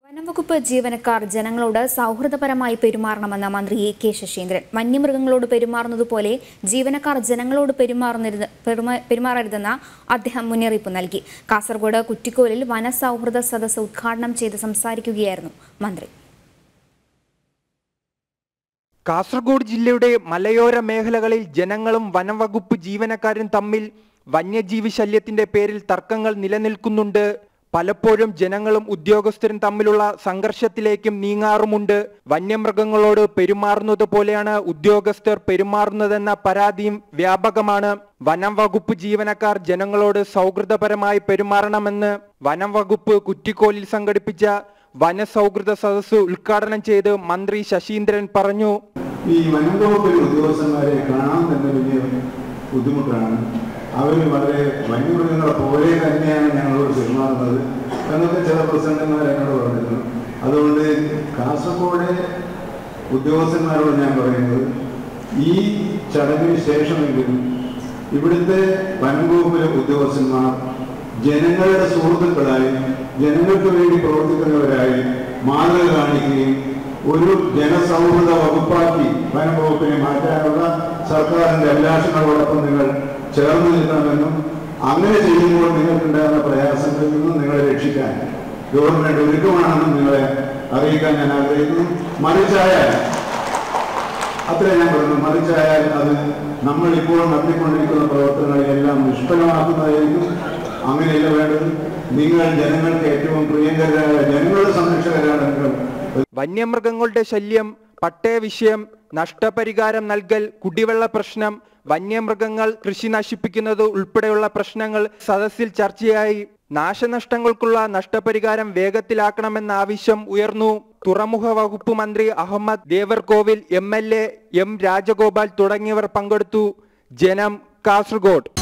വനംവകുപ്പ് ജീവനക്കാർ ജനങ്ങളോട് സൗഹൃദപരമായി പെരുമാറണമെന്ന് മന്ത്രി എ കെ ശശീന്ദ്രൻ വന്യമൃഗങ്ങളോട് പെരുമാറുന്നതുപോലെ ജീവനക്കാർ ജനങ്ങളോട് പെരുമാറുന്നരുത് പെരുമാ- പെരുമാറരുതെന്ന് അദ്ദേഹം മുന്നറിയിപ്പ് നൽകി കാസർഗോഡ് കുറ്റിക്കോലിൽ വനസൗഹൃദ സദസ്സ് ഉദ്ഘാടനം ചെയ്ത് സംസാരിക്കുകയായിരുന്നു മന്ത്രി കാസർഗോഡ് ജില്ലയുടെ മലയോര മേഖലകളിൽ ജനങ്ങളും വനംവകുപ്പ് ജീവനക്കാരും തമ്മിൽ വന്യജീവി ശല്യത്തിന്റെ പേരിൽ തർക്കങ്ങൾ നിലനിൽക്കുന്നുണ്ട് പലപ്പോഴും ജനങ്ങളും ഉദ്യോഗസ്ഥരും തമ്മിലുള്ള സംഘർഷത്തിലേക്കും നീങ്ങാറുമുണ്ട് വന്യമൃഗങ്ങളോട് പെരുമാറുന്നത് പോലെയാണ് ഉദ്യോഗസ്ഥർ പെരുമാറുന്നതെന്ന പരാതിയും വ്യാപകമാണ് വനം വകുപ്പ് ജീവനക്കാർ ജനങ്ങളോട് സൗഹൃദപരമായി പെരുമാറണമെന്ന് വനം വകുപ്പ് കുറ്റിക്കോലിൽ സംഘടിപ്പിച്ച വനസൗഹൃദ സദസ്സ് ഉദ്ഘാടനം ചെയ്ത് മന്ത്രി ശശീന്ദ്രൻ പറഞ്ഞു ഈ വനം വകുപ്പിലെ ഉദ്യോഗസ്ഥന്മാരെ കാണാൻ തന്നെ വലിയ ബുദ്ധിമുട്ടാണ് അവർ വളരെ വന്യമൃഗങ്ങളെ പോലെ തന്നെയാണ് ഞങ്ങളോട് പെരുമാറുന്നത് എന്നൊക്കെ ചില പ്രസംഗന്മാർ എന്നോട് പറഞ്ഞിരുന്നു അതുകൊണ്ട് കാസർഗോഡ് ഉദ്യോഗസ്ഥന്മാരോട് ഞാൻ പറയുന്നത് ഈ ചടങ്ങിന് ശേഷമെങ്കിലും ഇവിടുത്തെ വനം വകുപ്പിലെ ഉദ്യോഗസ്ഥന്മാർ ജനങ്ങളുടെ സുഹൃത്തുക്കളായി ജനങ്ങൾക്ക് വേണ്ടി പ്രവർത്തിക്കുന്നവരായി മാതൃക കാണിക്കുകയും ഒരു ജനസൗഹൃദ വകുപ്പാക്കി വനം വകുപ്പിനെ മാറ്റാനുള്ള സർക്കാരിന്റെ അഭിലാഷങ്ങളോടൊപ്പം നിങ്ങൾ ചേർന്ന് നിൽക്കണമെന്നും അങ്ങനെ ചെയ്യുമ്പോൾ നിങ്ങൾക്കുണ്ടാകുന്ന പ്രയാസങ്ങളിൽ നിന്നും നിങ്ങളെ രക്ഷിക്കാൻ ഗവൺമെന്റ് ഒരുക്കമാണെന്നും നിങ്ങളെ അറിയിക്കാൻ ഞാൻ ആഗ്രഹിക്കുന്നു മറിച്ചായാൽ അത്രേ ഞാൻ പറഞ്ഞു മറിച്ചായാൽ അത് നമ്മൾ ഇപ്പോൾ നടത്തിക്കൊണ്ടിരിക്കുന്ന പ്രവർത്തനങ്ങളെല്ലാം നിഷ്ഫലമാക്കുന്നതായിരിക്കും അങ്ങനെയല്ല വേണ്ടത് നിങ്ങൾ ജനങ്ങൾക്ക് ഏറ്റവും പ്രിയങ്കരായ ജനങ്ങളുടെ സംരക്ഷകരാണ് നിങ്ങൾ വന്യമൃഗങ്ങളുടെ ശല്യം പട്ടയ വിഷയം നഷ്ടപരിഹാരം നൽകൽ കുടിവെള്ള പ്രശ്നം വന്യമൃഗങ്ങൾ കൃഷി നശിപ്പിക്കുന്നത് ഉൾപ്പെടെയുള്ള പ്രശ്നങ്ങൾ സദസ്സിൽ ചർച്ചയായി നാശനഷ്ടങ്ങൾക്കുള്ള നഷ്ടപരിഹാരം വേഗത്തിലാക്കണമെന്ന ആവശ്യം ഉയർന്നു തുറമുഖ വകുപ്പ് മന്ത്രി Ahammed Devarkovil M L A M Rajagopal തുടങ്ങിയവർ പങ്കെടുത്തു ജനം കാസർഗോഡ്